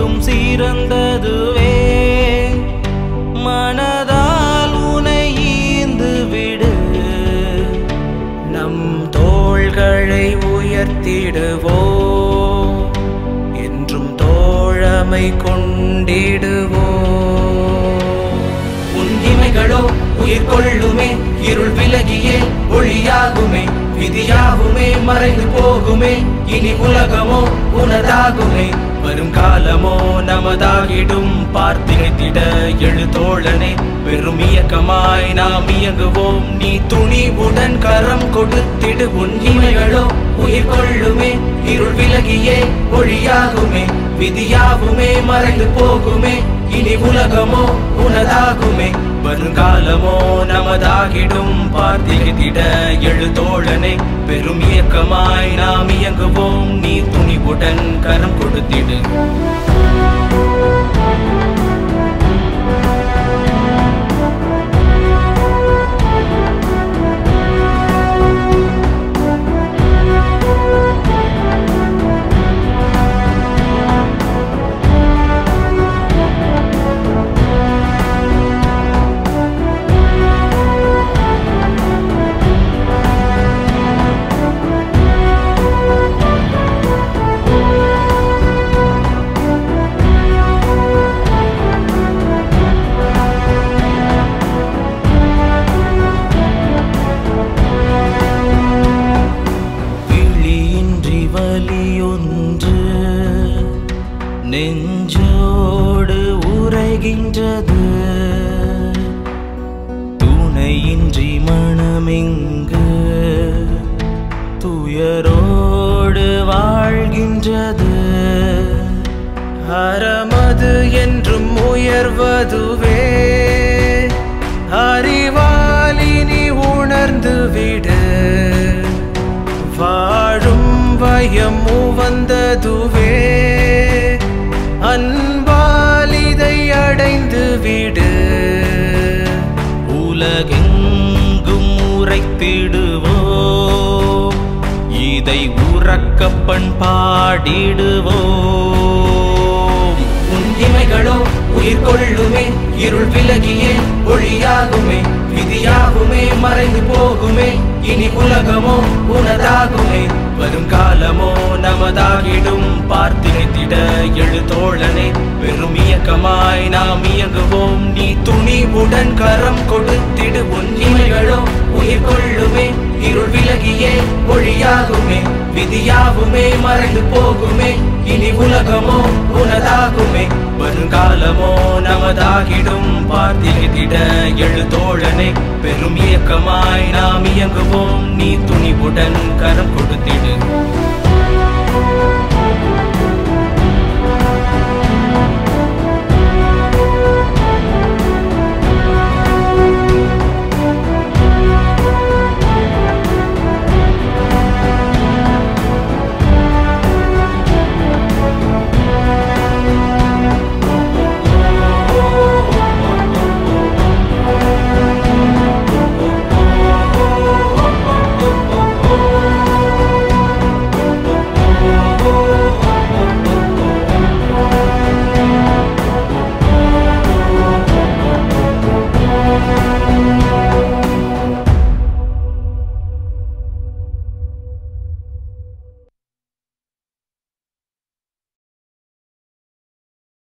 என்றும் சிறந்ததுவே மனதால் உனை ஈந்து விடு நம் தோள்களை உயர்த்திடுவோம் என்றும் தோழமை கொண்டிடுவோம் உன் இமைகளோ உயிர் கொள்ளுமே இருள் விலகியே ஒளியாகுமே விதியாகுமே மறைந்து போகுமே இனி உலகமோ உனதாகுமே வரும் காலமோ நமதாகிடும் பார்த்திருத்திட எழுதோழனே வெறும் இயக்கமாய் நாம் இயங்குவோம் நீ துணிவுடன் கரம் கொடுத்திடு உன் இமைகளோ உயிர் கொள்ளுமே இருள் விலகியே ஒளியாகுமே விதியாகுமே மறைந்து போகுமே இனி உலகமோ உனதாகுமே வருங்காலமோ நமதாகிடும் பார்த்திருத்திட எழுதோழனே பெரும் இயக்கமாய் நாம் இயங்குவோம் நீ துணிவுடன் கரம் கொடுத்திடு விழியின்றி வலியொன்று நெஞ்சோடு உரைகின்றது துணையின்றி மனமெங்கு துயரோடு வாழ்கின்றது அறமது என்றும் உயர்வதுவே அறிவாலினி உணர்ந்து விடு வாழும் வயம் உவந்ததுவே அன்பால் இதை அடைந்து விடு உலகெங்கும் உரைத்திடுவோ இதை உறக்கப்பண் பாடிடுவோம் உன் இமைகளோ உயிர் கொள்ளுமே இருள் விலகியே ஒளியாகுமே விதியாகுமே மறைந்து போகுமே இனி உலகமோ உனதாகுமே வருங்காலமோ நமதாகிடும் பார்த்திருத்திட எழுதோழனே வெறும் இயக்கமாய் நாம் இயங்குவோம் நீ துணிவுடன் கரம் கொடுத்திடு உன் இமைகளோ உயிர் கொள்ளுமே இருள் விலகியே ஒளியாகுமே விதியாகுமே மறைந்து போகுமே இனி உலகமோ உனதாகுமே வருங்காலமோ நமதாகிடும் பார்த்திருத்திட எழுதோழனே பெரும் இயக்கமாய் நாம் இயங்குவோம் நீ துணிவுடன் கரம் கொடுத்திடு